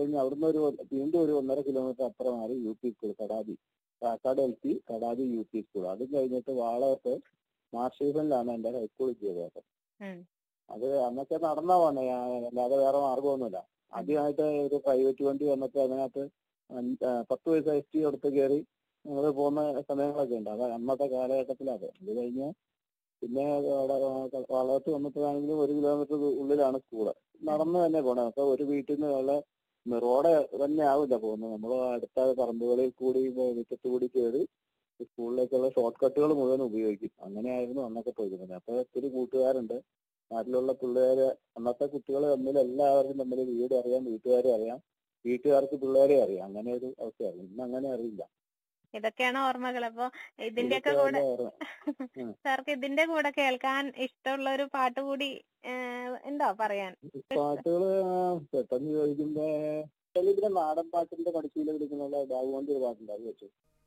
കഴിഞ്ഞ് അവിടുന്ന് ഒരു വീണ്ടും ഒരു ഒന്നര കിലോമീറ്റർ അപ്പുറം മാറി U P school Kadathi Kakkad L P Kadathi U P school അതും കഴിഞ്ഞിട്ട് വാളയത്ത് മാർഷീഫനിലാണ് എൻ്റെ ഹൈസ്കൂൾ ചെയ്തത് ഉം. അത് അന്നൊക്കെ നടന്നാ പോണേ അല്ലാതെ വേറെ മാർഗമൊന്നുമില്ല ആദ്യമായിട്ട് ഒരു പ്രൈവറ്റ് വണ്ടി വന്നിട്ട് അതിനകത്ത് അഞ്ച്- ആ, പത്ത് പൈസ എസ് ടി എടുത്ത് കയറി ഞങ്ങൾ പോകുന്ന സമയങ്ങളൊക്കെ ഉണ്ട് അത് അന്നത്തെ കാലഘട്ടത്തിലത് അത് കഴിഞ്ഞ് പിന്നെ അവിടെ വളർത്ത് വന്നപ്പോഴാണെങ്കിലും ഒരു കിലോമീറ്റർ ഉള്ളിലാണ് സ്കൂള് നടന്ന് തന്നെ പോണേ അപ്പൊ ഒരു വീട്ടിൽ നിന്ന് ഉള്ള റോഡ് തന്നെ ആവില്ല പോകുന്നത് നമ്മൾ അടുത്ത പറമ്പുകളിൽ കൂടി മുറ്റത്ത് കൂടി കയറി സ്കൂളിലേക്കുള്ള ഷോർട്ട് കട്ടുകൾ മുഴുവൻ ഉപയോഗിക്കും അങ്ങനെയായിരുന്നു അന്നൊക്കെ പോയിരുന്നത് അപ്പൊ ഒത്തിരി കൂട്ടുകാരുണ്ട് നാട്ടിലുള്ള പിള്ളേര് അന്നത്തെ കുട്ടികൾ തമ്മിൽ എല്ലാവരും തമ്മിൽ വീട് അറിയാം വീട്ടുകാരെ അറിയാം വീട്ടുകാർക്ക് പിള്ളേരെ അറിയാം അങ്ങനെ ഒരു അവസ്ഥയായിരുന്നു ഇന്ന് അങ്ങനെ അറിയില്ല ഇതൊക്കെയാണ് ഓർമ്മകൾ അപ്പൊ ഇതിന്റെയൊക്കെ ഇതൊക്കെ കൂടെ നല്ല ഓർമ്മ. സാർക്ക് ഇതിന്റെ കൂടെ കേൾക്കാൻ ഇഷ്ടമുള്ള ഒരു പാട്ട് കൂടി ഏഹ്, ഉണ്ടോ പറയാൻ പാട്ടുകള് പെട്ടെന്ന് ചോദിക്കുമ്പോ ഇതിന്റെ നാടൻ പാട്ടിന്റെ പഠിച്ചില്ല വിളിക്കുന്ന ബാബുവണ്ടി ഒരു പാട്ടുണ്ട് അത് വെച്ചു